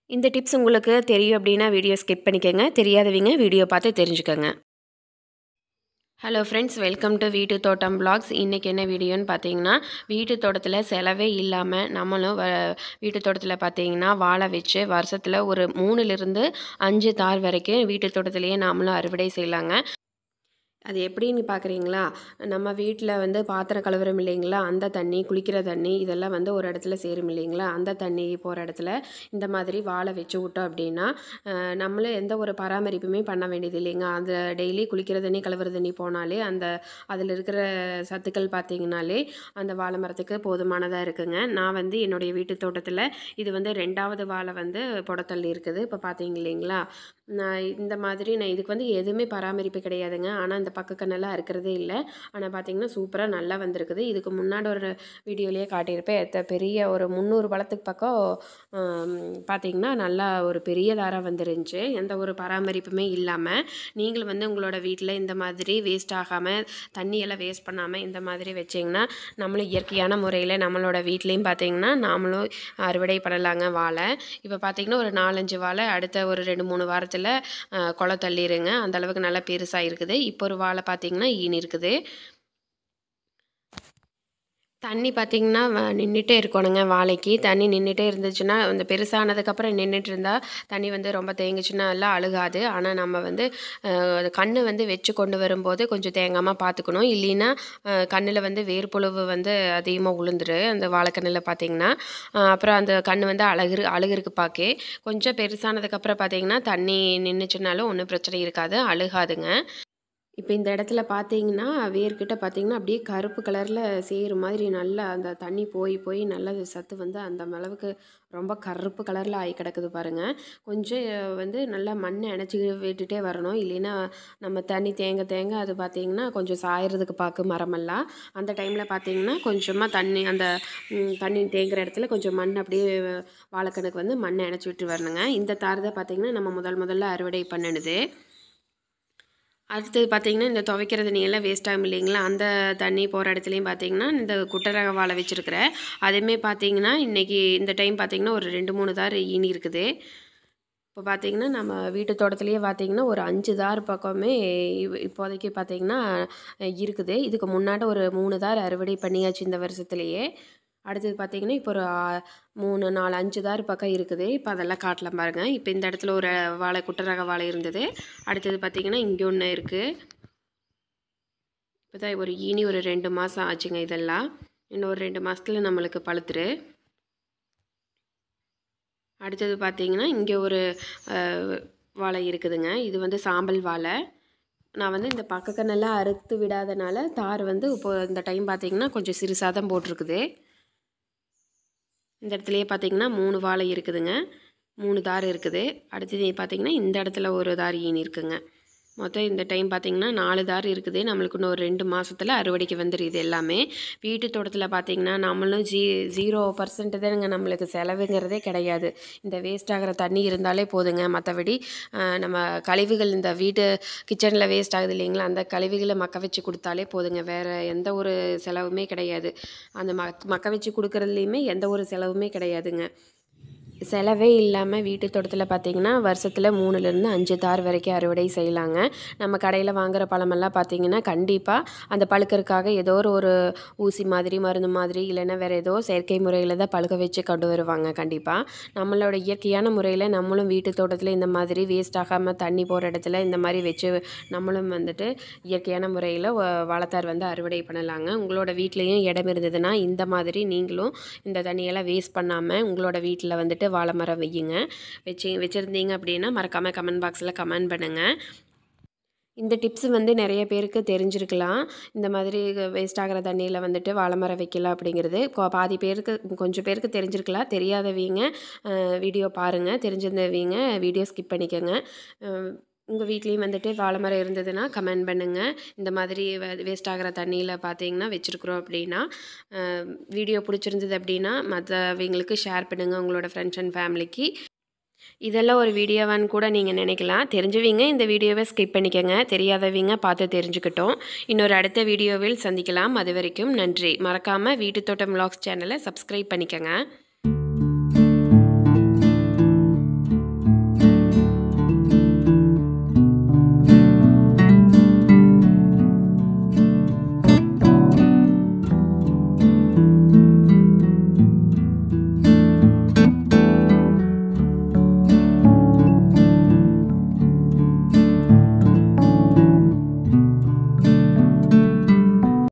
இந்த டிப்ஸ் உங்களுக்கு தெரியும் அப்படின்னா வீடியோ ஸ்கிப் பண்ணிக்கோங்க தெரியாதவங்க வீடியோ பார்த்து தெரிஞ்சுக்கோங்க ஹலோ ஃப்ரெண்ட்ஸ் வெல்கம் டு வீட்டு தோட்டம் vlogs இன்றைக்கி என்ன வீடியோன்னு பார்த்தீங்கன்னா வீட்டு தோட்டத்தில் செலவே இல்லாமல் நம்மளும் வ வீட்டு தோட்டத்தில் பார்த்தீங்கன்னா வாழை வச்சு வருஷத்தில் ஒரு மூணுலேருந்து அஞ்சு தார் வரைக்கும் வீட்டு தோட்டத்திலேயே நாமளும் அறுவடை செய்யலாங்க அது எப்படின்னு பார்க்குறீங்களா நம்ம வீட்டில் வந்து பாத்திரம் கழுவுறோம் இல்லைங்களா அந்த தண்ணி குளிக்கிற தண்ணி இதெல்லாம் வந்து ஒரு இடத்துல சேரும் இல்லைங்களா அந்த தண்ணி போகிற இடத்துல இந்த மாதிரி வாழை வச்சு விட்டோம் அப்படின்னா அஹ், நம்மளும் எந்த ஒரு பராமரிப்புமே பண்ண வேண்டியது இல்லைங்க அந்த டெய்லி குளிக்கிற தண்ணி கழுவுற தண்ணி போனாலே அந்த அதில் இருக்கிற சத்துக்கள் பார்த்தீங்கனாலே அந்த வாழை மரத்துக்கு போதுமானதாக இருக்குங்க நான் வந்து என்னுடைய வீட்டு தோட்டத்தில் இது வந்து ரெண்டாவது வாழை வந்து புடத்தள்ளி இருக்குது இப்போ பார்த்தீங்க இல்லைங்களா நான் இந்த மாதிரி நான் இதுக்கு வந்து எதுவுமே பராமரிப்பு கிடையாதுங்க ஆனால் இந்த பக்கக்கண்ணெல்லாம் இருக்கிறதே இல்லை ஆனால் பார்த்தீங்கன்னா சூப்பராக நல்லா வந்திருக்குது இதுக்கு முன்னாடி ஒரு வீடியோலேயே காட்டியிருப்பேன் எத்த பெரிய ஒரு முந்நூறு பழத்துக்கு பக்கம் ஆம், பார்த்தீங்கன்னா நல்லா ஒரு பெரிய தாராக வந்துருந்துச்சு எந்த ஒரு பராமரிப்புமே இல்லாமல் நீங்களும் வந்து உங்களோட வீட்டில் இந்த மாதிரி வேஸ்ட் ஆகாமல் தண்ணியெல்லாம் வேஸ்ட் பண்ணாமல் இந்த மாதிரி வச்சிங்கன்னா நம்மளும் இயற்கையான முறையில் நம்மளோட வீட்லேயும் பார்த்தீங்கன்னா நாமளும் அறுவடை பண்ணலாங்க வாழை இப்போ பார்த்தீங்கன்னா ஒரு நாலஞ்சு வாழை அடுத்த ஒரு ரெண்டு மூணு வாரத்தில் குலை தள்ளிடுங்க அந்த அளவுக்கு நல்லா பெருசாக இருக்குது இப்போ ஒரு வாழை பார்த்தீங்கன்னா ஈனி இருக்குது தண்ணி பார்த்தீங்கன்னா நின்றுட்டே இருக்கணுங்க வாழைக்கு தண்ணி நின்றுட்டே இருந்துச்சுன்னா அந்த பெருசானதுக்கப்புறம் நின்றுட்டு இருந்தால் தண்ணி வந்து ரொம்ப தேங்குச்சுன்னா எல்லாம் அழுகாது ஆனால் நம்ம வந்து அஹ், கண்ணு வந்து வச்சு கொண்டு வரும்போது கொஞ்சம் தேங்காமல் பார்த்துக்கணும் இல்லைன்னா கண்ணில் வந்து வேர்ப்புழுவு வந்து அதிகமாக உளுந்துரு அந்த வாழைக்கண்ணில் பார்த்தீங்கன்னா அஹ், அப்புறம் அந்த கண்ணு வந்து அழகு அழுகுருக்கு பார்க்கே கொஞ்சம் பெருசானதுக்கப்புறம் பார்த்தீங்கன்னா தண்ணி நின்றுச்சுனாலும் ஒன்றும் பிரச்சனை இருக்காது அழுகாதுங்க இப்போ இந்த இடத்துல பார்த்தீங்கன்னா வேர்கிட்ட பார்த்தீங்கன்னா அப்படியே கருப்பு கலரில் சேரு மாதிரி நல்லா அந்த தண்ணி போய் போய் நல்லா சத்து வந்து அந்த அளவுக்கு ரொம்ப கருப்பு கலரில் ஆகி கிடக்குது பாருங்கள் கொஞ்சம் வந்து நல்லா மண்ணை இணைச்சி விட்டுட்டே வரணும் இல்லைன்னா நம்ம தண்ணி தேங்க தேங்க அது பார்த்தீங்கன்னா கொஞ்சம் சாயறதுக்கு பார்க்கு மரமெல்லாம் அந்த டைமில் பார்த்தீங்கன்னா கொஞ்சமாக தண்ணி அந்த ம், தண்ணி தேங்குற இடத்துல கொஞ்சம் மண் அப்படியே வாழைக்கணுக்கு வந்து மண்ணை இணைச்சி விட்டு வரணுங்க இந்த தாரதை பார்த்தீங்கன்னா நம்ம முதல் முதல்ல அறுவடை பண்ணினது அடுத்தது பார்த்தீங்கன்னா இந்த துவைக்கிற தண்ணியெல்லாம் வேஸ்ட் ஆகும் இல்லைங்களா அந்த தண்ணி போகிற இடத்துலையும் பார்த்தீங்கன்னா இந்த குட்டரக வாழை வச்சுருக்கிறேன் அதுவுமே பார்த்தீங்கன்னா இன்றைக்கி இந்த டைம் பார்த்தீங்கன்னா ஒரு ரெண்டு மூணு தார் ஈனி இருக்குது இப்போ பார்த்தீங்கன்னா நம்ம வீட்டு தோட்டத்துலேயே பார்த்தீங்கன்னா ஒரு அஞ்சு தார் பக்கமே இவ்- இப்போதைக்கு பார்த்தீங்கன்னா அஹ், இருக்குது இதுக்கு முன்னாடி ஒரு மூணு தார் அறுவடை பண்ணியாச்சு இந்த வருஷத்துலேயே அடுத்தது பார்த்தீங்கன்னா இப்போ ஒரு ஆ- மூணு நாலு அஞ்சு தார் பக்கம் இருக்குது இப்போ அதெல்லாம் காட்டலாம் பாருங்கள் இப்போ இந்த இடத்துல ஒரு வாழை குட்டரக வாழை இருந்தது அடுத்தது பார்த்தீங்கன்னா இங்கே ஒன்று இருக்குது இப்போ தான் ஒரு ஈனி ஒரு ரெண்டு மாதம் ஆச்சுங்க இதெல்லாம் இன்னும் ஒரு ரெண்டு மாதத்துல நம்மளுக்கு பழுத்துரு அடுத்தது பார்த்தீங்கன்னா இங்கே ஒரு அஹ், வாழை இருக்குதுங்க இது வந்து சாம்பல் வாழை நான் வந்து இந்த பக்கக்கண்ணெல்லாம் அறுத்து விடாதனால தார் வந்து இப்போ இந்த டைம் பார்த்தீங்கன்னா கொஞ்சம் சிறுசாக தான் போட்டிருக்குது இந்த இடத்துலையே பார்த்தீங்கன்னா மூணு வாழை இருக்குதுங்க மூணு தார் இருக்குது அடுத்தது பார்த்தீங்கன்னா இந்த இடத்துல ஒரு தார் ஈனி இருக்குங்க மொத்தம் இந்த டைம் பார்த்தீங்கன்னா நாலு தார் இருக்குது நம்மளுக்கு இன்னும் ஒரு ரெண்டு மாதத்தில் அறுவடைக்கு வந்துடும் இது எல்லாமே வீட்டு தோட்டத்தில் பார்த்தீங்கன்னா நம்மளும் ஜீ ஜீரோ பர்சன்ட் தானுங்க நம்மளுக்கு செலவுங்கிறதே கிடையாது இந்த வேஸ்ட் ஆகிற தண்ணி இருந்தாலே போதுங்க மற்றபடி நம்ம கழிவுகள் இந்த வீட்டு கிச்சனில் வேஸ்ட் ஆகுது இல்லைங்களா அந்த கழிவுகளை மக்க வச்சு கொடுத்தாலே போதுங்க வேறு எந்த ஒரு செலவுமே கிடையாது அந்த மக் மக்க வச்சு கொடுக்குறதுலையுமே எந்த ஒரு செலவுமே கிடையாதுங்க செலவே இல்லாமல் வீட்டு தோட்டத்தில் பார்த்தீங்கன்னா வருஷத்தில் மூணுலேருந்து அஞ்சு தார் வரைக்கும் அறுவடை செய்யலாங்க நம்ம கடையில் வாங்குற பழமெல்லாம் பார்த்தீங்கன்னா கண்டிப்பாக அந்த பழுக்கறதுக்காக ஏதோ ஒரு ஒரு ஊசி மாதிரி மருந்து மாதிரி இல்லைன்னா வேறு ஏதோ செயற்கை முறையில் தான் பழுக்க வச்சு கொண்டு வருவாங்க கண்டிப்பாக நம்மளோட இயற்கையான முறையில் நம்மளும் வீட்டு தோட்டத்தில் இந்த மாதிரி வேஸ்ட் ஆகாமல் தண்ணி போகிற இடத்துல இந்த மாதிரி வச்சு நம்மளும் வந்துட்டு இயற்கையான முறையில் வாழைத்தார் வந்து அறுவடை பண்ணலாங்க உங்களோட வீட்லேயும் இடம் இருந்ததுன்னா இந்த மாதிரி நீங்களும் இந்த தண்ணியெல்லாம் வேஸ்ட் பண்ணாமல் உங்களோட வீட்டில் வந்துட்டு வாழை மரம் வையுங்க வச்சு வச்சுருந்தீங்க அப்படின்னா மறக்காமல் கமெண்ட் பாக்ஸில் கமெண்ட் பண்ணுங்கள் இந்த டிப்ஸ் வந்து நிறைய பேருக்கு தெரிஞ்சிருக்கலாம் இந்த மாதிரி வேஸ்ட் ஆகிற தண்ணியில் வந்துட்டு வாழை மரம் வைக்கலாம் அப்படிங்கிறது கொ- பாதி பேருக்கு கொஞ்சம் பேருக்கு தெரிஞ்சிருக்கலாம் தெரியாதவங்க வீடியோ பாருங்கள் தெரிஞ்சிருந்தவங்க வீடியோ ஸ்கிப் பண்ணிக்கோங்க உங்கள் வீட்லேயும் வந்துட்டு வாழை மரம் இருந்ததுன்னா கமெண்ட் பண்ணுங்கள் இந்த மாதிரி வேஸ்ட் ஆகிற தண்ணியில் பார்த்தீங்கன்னா வச்சுருக்குறோம் அப்படின்னா வீடியோ பிடிச்சிருந்தது அப்படின்னா மற்றவங்களுக்கு ஷேர் பண்ணுங்கள் உங்களோட ஃப்ரெண்ட்ஸ் அண்ட் ஃபேமிலிக்கு இதெல்லாம் ஒரு வீடியோவான்னு கூட நீங்கள் நினைக்கலாம் தெரிஞ்சவங்க இந்த வீடியோவை ஸ்கிப் பண்ணிக்கோங்க தெரியாதவங்க பார்த்து தெரிஞ்சுக்கிட்டோம் இன்னொரு அடுத்த வீடியோவில் சந்திக்கலாம் அது வரைக்கும் நன்றி மறக்காமல் வீட்டு தோட்டம் vlogs சேனலை சப்ஸ்கிரைப் பண்ணிக்கோங்க